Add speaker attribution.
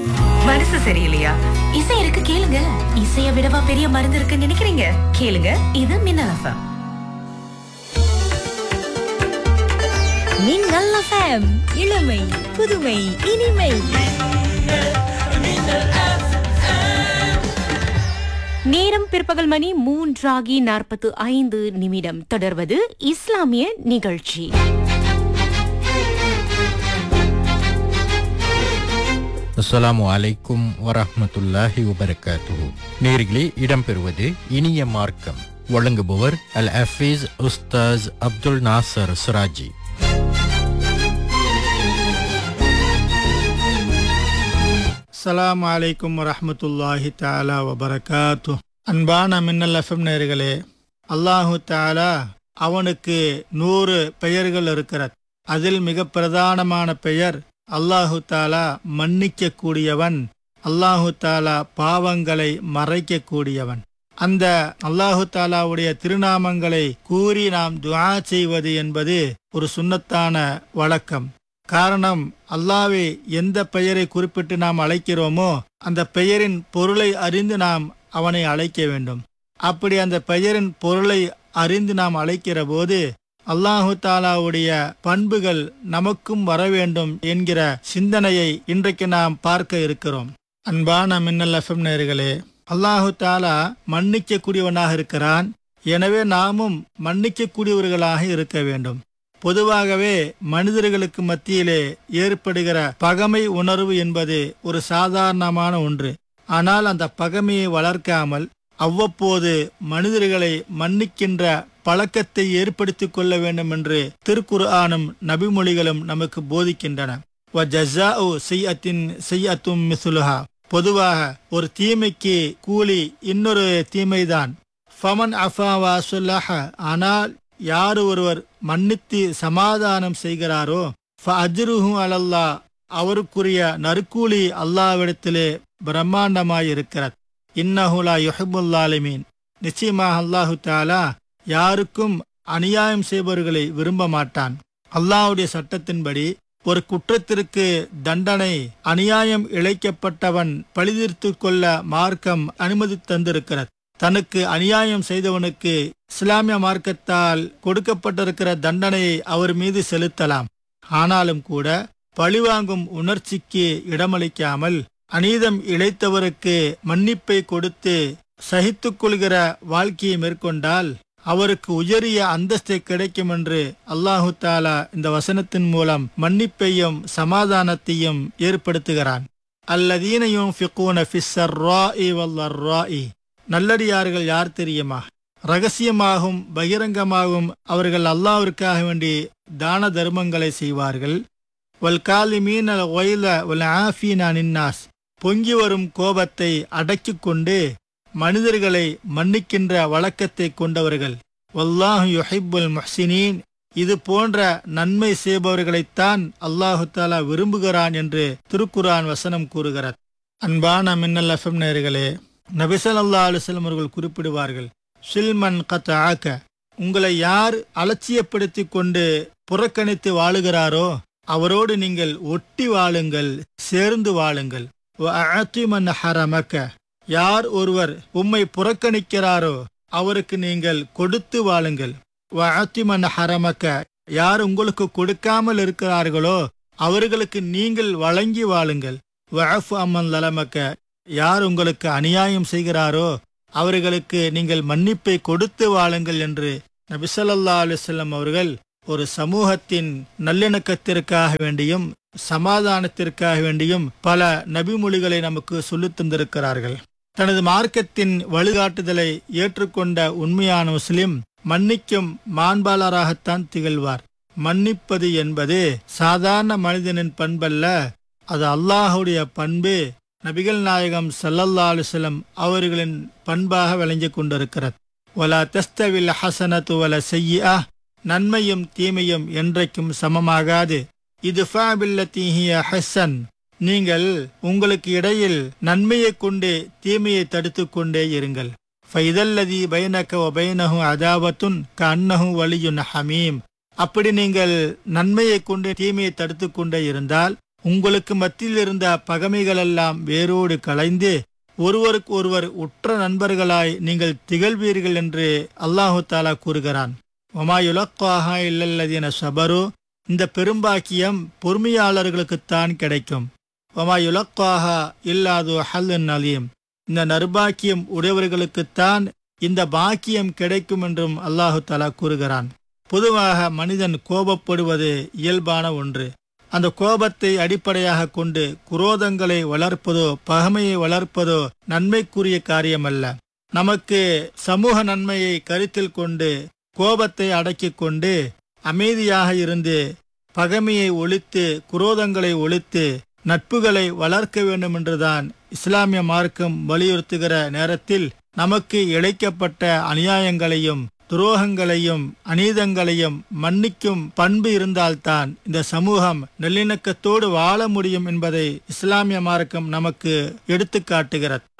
Speaker 1: மனசு சரியில்லையா இசை இருக்கு கேளுங்க இசைய விடவா பெரிய மருந்து இருக்குன்னு நினைக்கிறீங்க கேளுங்க இது மின்னல் எஃப்எம்
Speaker 2: மின்னல் எஃப்எம் இளமை புதுமை இனிமை நேரம் பிற்பகல் மணி மூன்றாகி நாற்பத்து ஐந்து நிமிடம் தொடர்வது இஸ்லாமிய நிகழ்ச்சி
Speaker 3: அஸ்ஸலாமு அலைக்கும் வரஹ்மத்துல்லாஹி வபரகாத்துஹு நேர்களே இடம்பெறுவது இனிய மார்க்கம் வழங்குபவர் அல் ஹஃபீஸ் உஸ்தாஸ் அப்துல் நாசர் சுராஜி
Speaker 4: அஸ்ஸலாமு அலைக்கும் வரஹ்மத்துல்லாஹி தஆலா வபரகாத்து அன்பான மின்னல் எஃப்எம் நேர்களே அல்லாஹு தஆலா அவனுக்கு நூறு பெயர்கள் இருக்கிறது அதில் மிக பிரதானமான பெயர் அல்லாஹு தாலா மன்னிக்க கூடியவன் அல்லாஹு தாலா பாவங்களை மறைக்க கூடியவன் அந்த அல்லாஹு தாலாவுடைய திருநாமங்களை கூறி நாம் துஆ செய்வது என்பது ஒரு சுன்னத்தான வழக்கம் காரணம் அல்லாவே எந்த பெயரை குறிப்பிட்டு நாம் அழைக்கிறோமோ அந்த பெயரின் பொருளை அறிந்து நாம் அவனை அழைக்க வேண்டும் அப்படி அந்த பெயரின் பொருளை அறிந்து நாம் அழைக்கிற போது அல்லாஹு தாலாவுடைய பண்புகள் நமக்கும் வர வேண்டும் என்கிற சிந்தனையை இன்றைக்கு நாம் பார்க்க இருக்கிறோம் அன்பான மின்னல் எஃப்எம் நேர்களே அல்லாஹு தாலா மன்னிக்க கூடியவனாக இருக்கிறான் எனவே நாமும் மன்னிக்க கூடியவர்களாக இருக்க வேண்டும் பொதுவாகவே மனிதர்களுக்கு மத்தியிலே ஏற்படுகிற பகமை உணர்வு என்பது ஒரு சாதாரணமான ஒன்று ஆனால் அந்த பகமையை வளர்க்காமல் அவ்வப்போது மனிதர்களை மன்னிக்கின்ற பழக்கத்தை ஏற்படுத்திக் கொள்ள வேண்டும் என்று திருக்குர்ஆனும் நபிமொழிகளும் நமக்கு போதிக்கின்றன வஜஸாஉ செய்யத்தின் செய்யத்தும் மிசுலுஹா பொதுவாக ஒரு தீமைக்கு கூலி இன்னொரு தீமைதான் ஃபமன் அஃபாவா சுல்லஹ ஆனால் யார் ஒருவர் மன்னித்து சமாதானம் செய்கிறாரோ அஜ்ருஹு அலல்லா அவருக்குரிய நற்கூலி அல்லாவிடத்திலே பிரம்மாண்டமாயிருக்கிறது இன்னஹுலா யுஹிபுல்லாலிமீன் நிச்சயமாக அல்லாஹு தாலா யாருக்கும் அநியாயம் செய்பவர்களை விரும்ப மாட்டான் அல்லாஹ்வுடைய சட்டத்தின்படி ஒரு குற்றத்திற்கு தண்டனை அநியாயம் இழைக்கப்பட்டவன் பழிதீர்த்து கொள்ள மார்க்கம் அனுமதி தந்திருக்கிறது தனக்கு அநியாயம் செய்தவனுக்கு இஸ்லாமிய மார்க்கத்தால் கொடுக்கப்பட்டிருக்கிற தண்டனையை அவர் மீது செலுத்தலாம் ஆனாலும் கூட பழிவாங்கும் உணர்ச்சிக்கு இடமளிக்காமல் அநீதம் இழைத்தவருக்கு மன்னிப்பை கொடுத்து சகித்துக் கொள்கிற வாழ்க்கையை மேற்கொண்டால் அவருக்கு உயரிய அந்தஸ்தை கிடைக்கும் என்று அல்லாஹு தாலா இந்த வசனத்தின் மூலம் மன்னிப்பையும் சமாதானத்தையும் ஏற்படுத்துகிறான் அல்லதீனையும் ஃபிகூன ஃபிஸ்ஸர் ராஇ வல்லர்ராஇ நல்லடியார்கள் யார் தெரியுமா ரகசியமாகவும் பகிரங்கமாகவும் அவர்கள் அல்லாவிற்காக வேண்டி தான தர்மங்களை செய்வார்கள் வல் காலிமீன் அல் ஒயில வல் ஆஃபீனா நின்னாஸ் பொங்கி வரும் கோபத்தை அடக்கிக் கொண்டு மனிதர்களை மன்னிக்கின்ற வழக்கத்தை கொண்டவர்கள் வல்லாஹு யுஹிப்புல் முஹ்சினீன் இது போன்ற நன்மை செய்பவர்களைத்தான் அல்லாஹு தாலா விரும்புகிறான் என்று திருக்குரான் வசனம் கூறுகிறது அன்பான மின்னல் எஃப்எம் நேர்களே நபிசல் அல்லா அலுவலம் அவர்கள் குறிப்பிடுவார்கள் சில்மன் கத் ஆக்க உங்களை யார் அலட்சியப்படுத்தி கொண்டு புறக்கணித்து வாழுகிறாரோ அவரோடு நீங்கள் ஒட்டி வாழுங்கள் சேர்ந்து வாழுங்கள் மன் ஹரமக்க யார் ஒருவர் உம்மை புறக்கணிக்கிறாரோ அவருக்கு நீங்கள் கொடுத்து வாழுங்கள் மன் ஹரமக்க யார் உங்களுக்கு கொடுக்காமல் இருக்கிறார்களோ அவர்களுக்கு நீங்கள் வழங்கி வாழுங்கள் வஃப் அம்மன் லலமக்க யார் உங்களுக்கு அநியாயம் செய்கிறாரோ அவர்களுக்கு நீங்கள் மன்னிப்பை கொடுத்து வாழுங்கள் என்று நபிசல்லா அலுவலம் அவர்கள் ஒரு சமூகத்தின் நல்லிணக்கத்திற்காக வேண்டியும் சமாதானத்திற்காக வேண்டியும் பல நபிமொழிகளை நமக்கு சொல்லித் தந்திருக்கிறார்கள் தனது மார்க்கத்தின் வழிகாட்டுதலை ஏற்றுக்கொண்ட உண்மையான முஸ்லிம் மன்னிக்கும் மாண்பாளராகத்தான் திகழ்வார் மன்னிப்பது என்பது சாதாரண மனிதனின் பண்பல்ல அது அல்லாஹுடைய பண்பு நபிகள் நாயகம் சல்லல்லா அலுவலம் அவர்களின் பண்பாக விளங்கிக் கொண்டிருக்கிறது ஒலா தஸ்தவில் ஹசனத்து வல செய்யா நன்மையும் தீமையும் என்றைக்கும் சமமாகாது இது ஃபாபில்லத்திஹிய ஹசன் நீங்கள் உங்களுக்கு இடையில் நன்மையை கொண்டு தீமையை தடுத்து கொண்டே இருங்கள் ஃபைதல்லதி பைனக பைனஹு அதாவத்துன் க அன்னஹு வலியுன் ஹமீம் அப்படி நீங்கள் நன்மையை கொண்டு தீமையை தடுத்து கொண்டே இருந்தால் உங்களுக்கு மத்தியில் இருந்த பகைமைகளெல்லாம் வேரோடு களைந்து ஒருவருக்கு ஒருவர் உற்ற நண்பர்களாய் நீங்கள் திகழ்வீர்கள் என்று அல்லாஹு தாலா கூறுகிறான் ஒமாயுலக்காஹா இல்லல்லதீன சபரு இந்த பெரும்பாக்கியம் பொறுமையாளர்களுக்குத்தான் கிடைக்கும் ஒமாயுலக்காஹா இல்லாது ஹல்லுன் அலீம் இந்த நர்பாக்கியம் உடையவர்களுக்குத்தான் இந்த பாக்கியம் கிடைக்கும் என்றும் அல்லாஹு தலா கூறுகிறான் பொதுவாக மனிதன் கோபப்படுவது இயல்பான ஒன்று அந்த கோபத்தை அடிப்படையாக கொண்டு குரோதங்களை வளர்ப்பதோ பகமையை வளர்ப்பதோ நன்மைக்குரிய காரியமல்ல நமக்கு சமூக நன்மையை கருத்தில் கொண்டு கோபத்தை அடக்கிக் கொண்டு அமைதியாக இருந்து பகைமையை ஒழித்து குரோதங்களை ஒழித்து நட்புகளை வளர்க்க வேண்டும் என்றுதான் இஸ்லாமிய மார்க்கம் வலியுறுத்துகிற நேரத்தில் நமக்கு இழைக்கப்பட்ட அநியாயங்களையும் துரோகங்களையும் அநீதங்களையும் மன்னிக்கும் பண்பு இருந்தால்தான் இந்த சமூகம் நல்லிணக்கத்தோடு வாழ முடியும் என்பதை இஸ்லாமிய மார்க்கம் நமக்கு எடுத்துக்காட்டுகிறது